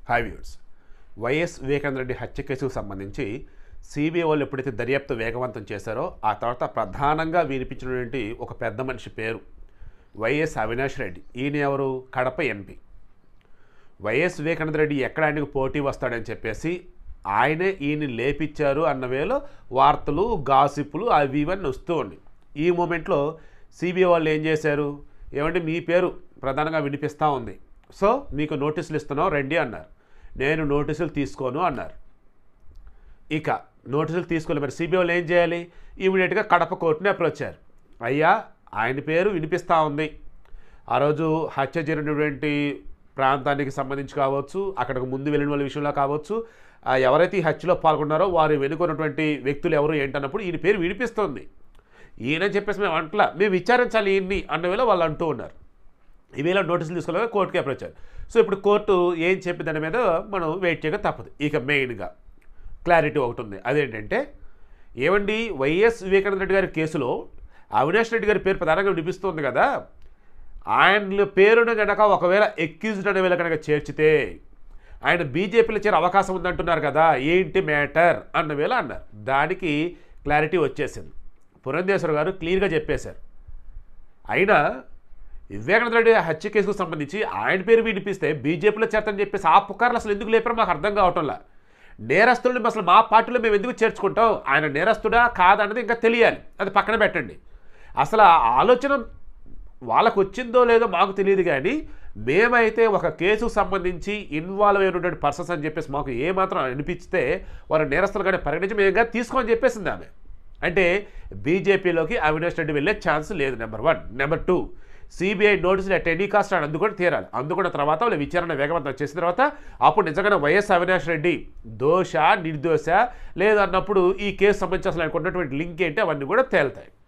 high viewers YS Vivekananda Reddy హత్య కేసుకు సంబంధించి సిబిఐ వాళ్ళు ఎప్పుడైతే దర్యాప్తు వేగవంతం చేశారో ఆ తర్వాత ప్రధానంగా వినిపించినటువంటి ఒక పెద్ద మనిషి పేరు వైఎస్ అవినాష్ రెడ్డి ఈయన ఎవరు కడప ఎంపీ వైఎస్ వివేకానంద రెడ్డి ఎక్కడ ఆయనకు పోటీ వస్తాడని చెప్పేసి ఆయనే ఈయన లేపిచ్చారు అన్న వేలో వార్తలు గాసిప్పులు అవి ఇవన్నీ వస్తూ ఉన్నాయి ఈ మూమెంట్లో సిబిఐ వాళ్ళు ఏం చేశారు ఏమంటే మీ పేరు ప్రధానంగా వినిపిస్తూ ఉంది సో మీకు నోటీసులు ఇస్తున్నాం రండి అన్నారు నేను నోటీసులు తీసుకోను అన్నారు ఇక నోటీసులు తీసుకుని మరి సిబిఐ వాళ్ళు ఏం చేయాలి ఇమీడియట్గా కడప కోర్టుని అప్రోచ్ అయ్యారు అయ్యా ఆయన పేరు వినిపిస్తూ ఉంది ఆ రోజు హత్య జరిగినటువంటి ప్రాంతానికి సంబంధించి కావచ్చు అక్కడికి ముందు వెళ్ళిన వాళ్ళ విషయంలో కావచ్చు ఆ ఎవరైతే ఈ హత్యలో పాల్గొన్నారో వారు వెనుకున్నటువంటి వ్యక్తులు ఎవరు ఏంటన్నప్పుడు ఈయన పేరు వినిపిస్తుంది ఈయన చెప్పేసి మేము అంటలా మేము విచారించాలి ఈయన్ని అన్న వేళ వాళ్ళు అంటూ ఉన్నారు ఈవేళ నోటీసులు తీసుకోలేక కోర్టుకి అప్రోచ్ అయ్యారు సో ఇప్పుడు కోర్టు ఏం చెప్పి దాని మీద మనం వెయిట్ చేయక తప్పదు ఇక మెయిన్గా క్లారిటీ ఒకటి ఉంది అదేంటంటే ఏమండి వైఎస్ వివేకానంద రెడ్డి గారి కేసులో అవినాష్ రెడ్డి గారి పేరు ప్రధానంగా వినిపిస్తుంది కదా ఆయన పేరును కనుక ఒకవేళ ఎక్యూజ్డ్ అనే వేళ కనుక చేర్చితే ఆయన బీజేపీలో చేరే అవకాశం ఉందంటున్నారు కదా ఏంటి మ్యాటర్ అన్న వేళ అన్నారు దానికి క్లారిటీ వచ్చేసింది పురంధేశ్వర్ గారు క్లియర్గా చెప్పేశారు అయినా వివేకానంద రెడ్డి హత్య కేసుకు సంబంధించి ఆయన పేరు వినిపిస్తే బీజేపీలో చేరతని చెప్పేసి ఆ పుకార్లు అసలు ఎందుకు లేపారో మాకు అర్థం కావటంలా నేరస్తుల్ని అసలు మా పార్టీలో మేము ఎందుకు చేర్చుకుంటాం ఆయన నేరస్తుడా కాదన్నది ఇంకా తెలియాలి అది పక్కన పెట్టండి అసలు ఆ ఆలోచన వాళ్ళకు వచ్చిందో లేదో మాకు తెలియదు కానీ మేమైతే ఒక కేసుకు సంబంధించి ఇన్వాల్వ్ అయినటువంటి పర్సన్స్ అని చెప్పేసి మాకు ఏమాత్రం అనిపిస్తే వారు నేరస్తులుగానే పరిగణించి మేము ఇంకా తీసుకోమని చెప్పేసింది ఆమె అంటే బీజేపీలోకి అవినాష్ రెడ్డి వెళ్ళే ఛాన్స్ లేదు number one number two CBI నోటీసులు అట్ ఎనీ కాస్ట్ అని అందుకొని తీరాలి అందుకున్న తర్వాత వాళ్ళు విచారణ వేగవంతం చేసిన తర్వాత అప్పుడు నిజంగానే వైఎస్ అవినాష్ రెడ్డి దోష నిర్దోష లేదన్నప్పుడు ఈ కేసు సంబంధించి అసలు ఆయనకు ఉన్నటువంటి లింక్ ఏంటి అవన్నీ కూడా తేలుతాయి